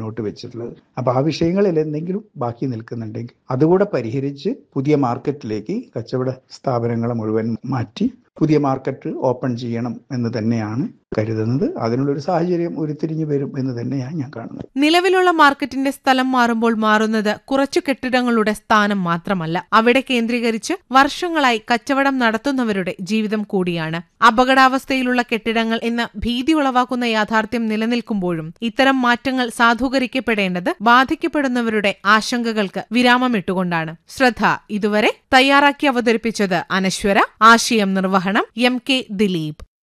മുന്നോട്ട് വെച്ചിട്ടുള്ളത് അപ്പോൾ ആ വിഷയങ്ങളിൽ എന്തെങ്കിലും ബാക്കി നിൽക്കുന്നുണ്ടെങ്കിൽ അതുകൂടെ പരിഹരിച്ച് പുതിയ മാർക്കറ്റിലേക്ക് കച്ചവട സ്ഥാപനങ്ങളെ മുഴുവൻ മാറ്റി പുതിയ മാർക്കറ്റ് ഓപ്പൺ ചെയ്യണം എന്ന് തന്നെയാണ് കരുതുന്നത് അതിനുള്ളൊരു സാഹചര്യം ഉരുത്തിരിഞ്ഞു വരും എന്ന് തന്നെയാണ് ഞാൻ കാണുന്നത് നിലവിലുള്ള മാർക്കറ്റിന്റെ സ്ഥലം മാറുമ്പോൾ മാറുന്നത് കുറച്ചു കെട്ടിടങ്ങളുടെ സ്ഥാനം മാത്രമല്ല അവിടെ കേന്ദ്രീകരിച്ച് വർഷങ്ങളായി കച്ചവടം നടത്തുന്നവരുടെ ജീവിതം കൂടിയാണ് അപകടാവസ്ഥയിലുള്ള കെട്ടിടങ്ങൾ എന്ന ഭീതി ഉളവാക്കുന്ന യാഥാർത്ഥ്യം നിലനിൽക്കുമ്പോഴും ഇത്തരം മാറ്റങ്ങൾ സാധൂകരിക്കപ്പെടേണ്ടത് ബാധിക്കപ്പെടുന്നവരുടെ ആശങ്കകൾക്ക് വിരാമമിട്ടുകൊണ്ടാണ് ശ്രദ്ധ ഇതുവരെ തയ്യാറാക്കി അവതരിപ്പിച്ചത് അനശ്വര ആശയം നിർവഹണം എം കെ ദിലീപ്